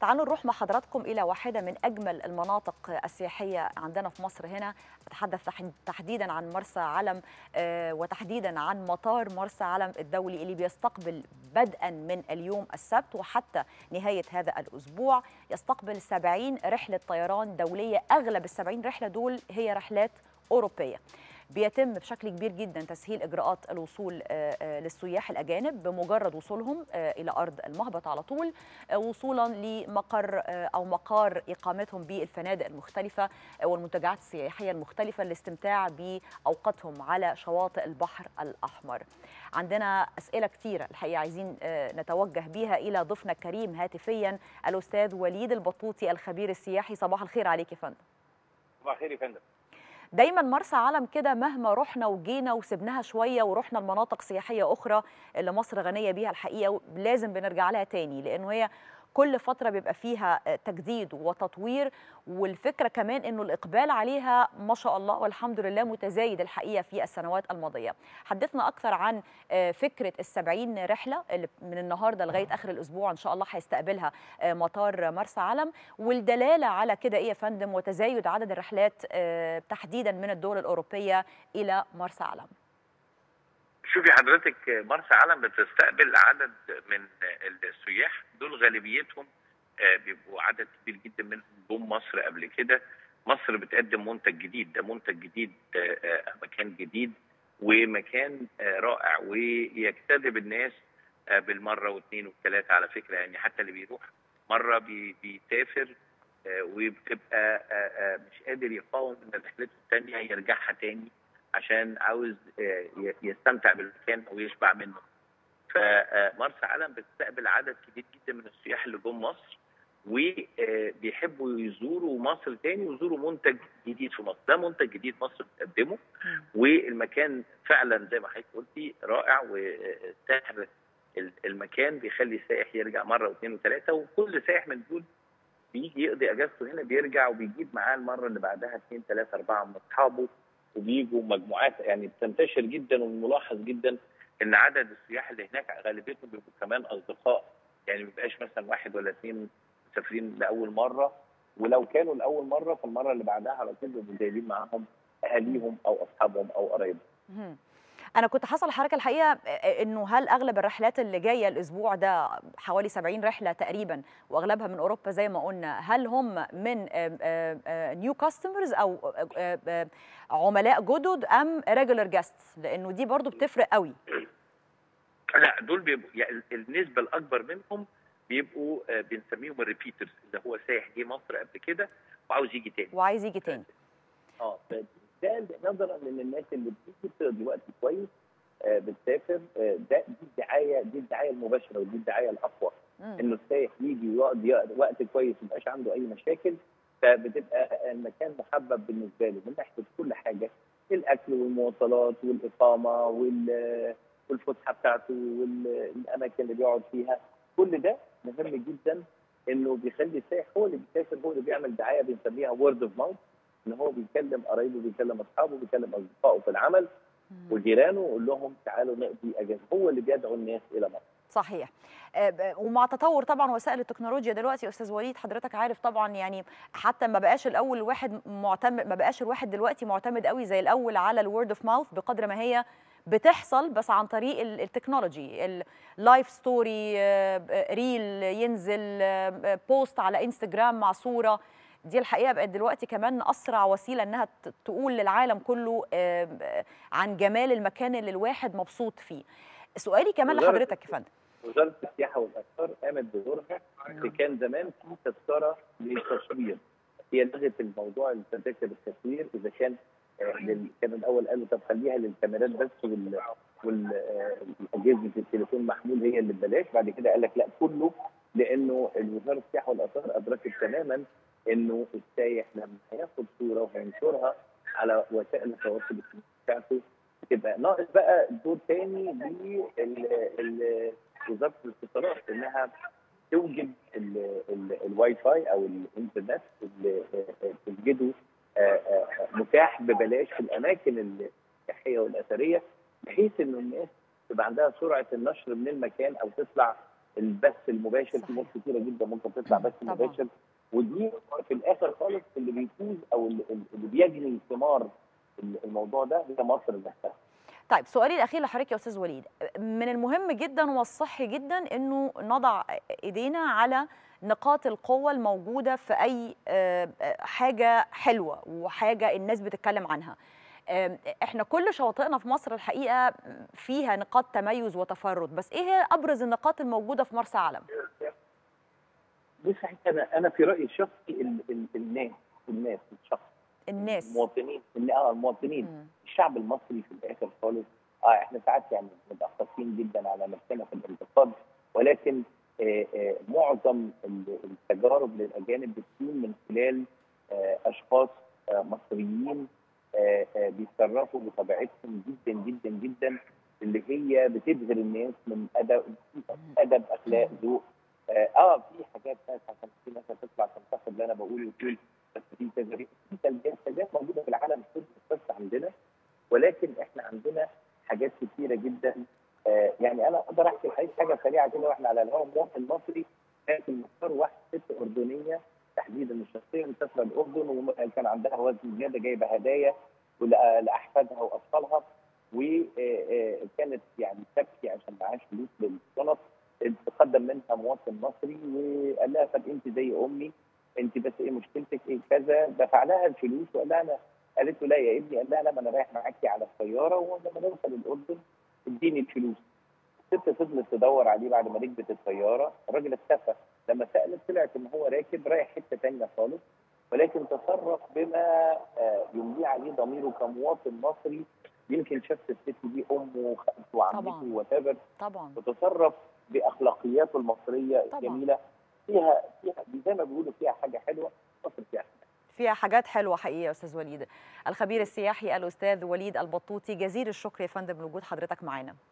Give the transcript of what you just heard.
تعالوا نروح مع حضراتكم إلى واحدة من أجمل المناطق السياحية عندنا في مصر هنا أتحدث تحديدا عن مرسى علم وتحديدا عن مطار مرسى علم الدولي اللي بيستقبل بدءا من اليوم السبت وحتى نهاية هذا الأسبوع يستقبل 70 رحلة طيران دولية أغلب ال 70 رحلة دول هي رحلات أوروبية بيتم بشكل كبير جدا تسهيل اجراءات الوصول للسياح الاجانب بمجرد وصولهم الى ارض المهبط على طول وصولا لمقر او مقار اقامتهم بالفنادق المختلفه والمنتجعات السياحيه المختلفه للاستمتاع باوقاتهم على شواطئ البحر الاحمر. عندنا اسئله كثيره الحقيقه عايزين نتوجه بيها الى ضيفنا الكريم هاتفيا الاستاذ وليد البطوطي الخبير السياحي صباح الخير عليك يا فندم. صباح الخير يا فندم. دايما مرسى علم كده مهما رحنا وجينا وسبناها شويه ورحنا لمناطق سياحيه اخرى اللي مصر غنيه بيها الحقيقه لازم بنرجع لها تاني لانه هي كل فتره بيبقى فيها تجديد وتطوير والفكره كمان انه الاقبال عليها ما شاء الله والحمد لله متزايد الحقيقه في السنوات الماضيه حدثنا اكثر عن فكره السبعين رحله اللي من النهارده لغايه اخر الاسبوع ان شاء الله هيستقبلها مطار مرسى علم والدلاله على كده ايه يا فندم وتزايد عدد الرحلات تحديدا من الدول الاوروبيه الى مرسى علم شوفي حضرتك مرسى علم بتستقبل عدد من السياح دول غالبيتهم بيبقوا عدد كبير جدا منهم جم مصر قبل كده مصر بتقدم منتج جديد ده منتج جديد مكان جديد ومكان رائع ويجتذب الناس بالمره واثنين وثلاثه على فكره يعني حتى اللي بيروح مره بيسافر وبتبقى مش قادر يقاوم ان رحلته الثانيه يرجعها تاني عشان عاوز يستمتع بالمكان او يشبع منه. فمرسى علم بتستقبل عدد كبير جدا من السياح اللي جم مصر وبيحبوا يزوروا مصر تاني ويزوروا منتج جديد في مصر، ده منتج جديد مصر بتقدمه والمكان فعلا زي ما حضرتك قلتي رائع وسحر المكان بيخلي السائح يرجع مره واثنين وثلاثه وكل سائح من دول بيجي يقضي اجازته هنا بيرجع وبيجيب معاه المره اللي بعدها اثنين ثلاثه اربعه من اصحابه وبيجوا مجموعات يعني بتنتشر جدا وملاحظ جدا ان عدد السياح اللي هناك غالبيتهم بيبقوا كمان اصدقاء يعني ما بيبقاش مثلا واحد ولا اثنين مسافرين لاول مره ولو كانوا لاول مره فالمره اللي بعدها على طول بيبقوا جايبين معاهم اهاليهم او اصحابهم او قرايبهم. انا كنت حصل حركه الحقيقه انه هل اغلب الرحلات اللي جايه الاسبوع ده حوالي 70 رحله تقريبا واغلبها من اوروبا زي ما قلنا هل هم من نيو كاستمرز او عملاء جدد ام ريجولار جاست لانه دي برضو بتفرق قوي لا دول بيبقوا يعني النسبه الاكبر منهم بيبقوا بنسميهم الريبيترز اللي هو سايح جه مصر قبل كده وعاوز يجي تاني وعايز يجي تاني اه ده نظرا ان الناس اللي بتيجي بتقضي وقت كويس آه بتسافر آه ده دي الدعايه دي الدعايه المباشره ودي الدعايه الاقوى انه السائح يجي ويقضي وقت كويس ما يبقاش عنده اي مشاكل فبتبقى المكان محبب بالنسبه له من ناحيه كل حاجه الاكل والمواصلات والاقامه والفسحه بتاعته والاماكن اللي بيقعد فيها كل ده مهم جدا انه بيخلي السائح هو اللي بيسافر هو اللي بيعمل دعايه بنسميها وورد اوف ماوث ان هو بيكلم قرايبه بيكلم اصحابه بيكلم اصدقائه في العمل وجيرانه ويقول لهم تعالوا نقضي اجازه هو اللي بيدعو الناس الى مصر صحيح ومع تطور طبعا وسائل التكنولوجيا دلوقتي استاذ وليد حضرتك عارف طبعا يعني حتى ما بقاش الاول الواحد معتمد ما بقاش الواحد دلوقتي معتمد قوي زي الاول على الورد اوف ماوث بقدر ما هي بتحصل بس عن طريق التكنولوجي اللايف ستوري ريل ينزل بوست على انستجرام مع صوره دي الحقيقه بقت دلوقتي كمان اسرع وسيله انها تقول للعالم كله عن جمال المكان اللي الواحد مبسوط فيه سؤالي كمان لحضرتك يا فندم وزاره السياحه والاثار قامت بدورها كان زمان في تذكره للتصوير هي لغت الموضوع التذاكر التصوير اذا كان كان الاول قالوا طب خليها للكاميرات بس وال والاجهزه التليفون المحمول هي اللي ببلاش بعد كده قال لك لا كله لانه وزاره السياحه والاثار ادركت تماما انه السايح لما هياخد صوره وهينشرها على وسائل التواصل الاجتماعي بتاعته تبقى ناقص بقى دور تاني لوزاره الاتصالات انها توجد الواي فاي او الانترنت اللي توجده متاح ببلاش في الاماكن السياحيه والاثريه بحيث انه الناس تبقى عندها سرعه النشر من المكان او تطلع البث المباشر في صحيح. ناس كتيره جدا ممكن تطلع بث طبعاً. مباشر ودي في الاخر خالص اللي بيفوز او اللي, اللي بيجني ثمار الموضوع ده هي مصر نفسها طيب سؤالي الاخير لحضرتك يا استاذ وليد من المهم جدا والصحي جدا انه نضع ايدينا على نقاط القوة الموجودة في أي آه، آه، حاجة حلوة وحاجة الناس بتتكلم عنها آم، احنا كل شواطئنا في مصر الحقيقة فيها نقاط تميز وتفرد بس ايه هي أبرز النقاط الموجودة في مرسى علم؟ بص انا انا في رايي الشخصي ال ال الناس الناس الشخص الناس المواطنين إن- اه المواطنين مم. الشعب المصري في الاخر خالص اه احنا ساعات يعني متاخرين جدا على نفسنا في الانتقاد ولكن آه آه معظم ال- التجارب للاجانب بتكون من خلال آه اشخاص آه مصريين آه آه بيتصرفوا بطبيعتهم جدا جدا جدا اللي هي بتبهر الناس من ادب ادب اخلاق ذوق اه, آه في حاجات ناس عشان في ناس هتطلع تنتقد اللي انا بقوله وتقول بس في تجارب في سلبيات سلبيات موجوده في العالم كله مش بس عندنا ولكن احنا عندنا حاجات كتيره جدا آه يعني انا اقدر احكي لحضرتك حاجه سريعه كده واحنا على الهواء المواطن المصري كانت المختار واحده ست اردنيه تحديدا الشخصيه مسافره الاردن وكان عندها وزن زياده جايبه هدايا ول- لاحفادها واطفالها وكانت يعني تبكي عشان معاش فلوس للشنط تقدم منها مواطن مصري وقال لها طب انت زي امي انت بس ايه مشكلتك ايه كذا دفع لها الفلوس وقال لها انا قالت له لا يا ابني قال لها لا ما انا رايح معاكي على الطياره ولما نوصل الاردن اديني الفلوس الست فضلت تدور عليه بعد ما ركبت الطياره الراجل اختفى لما سالت طلعت ان هو راكب رايح حته ثانيه خالص ولكن تصرف بما آه، يمليه عليه ضميره كمواطن مصري يمكن شاف الست دي امه وخالته وعمته طبعاً. وتابر طبعا وتصرف باخلاقياته المصريه طبعاً. الجميله فيها فيها زي ما بيقولوا فيها حاجه حلوه مصر فيها حاجة. فيها حاجات حلوة حقيقة يا أستاذ وليد الخبير السياحي الأستاذ وليد البطوطي جزيل الشكر يا فندم لوجود حضرتك معانا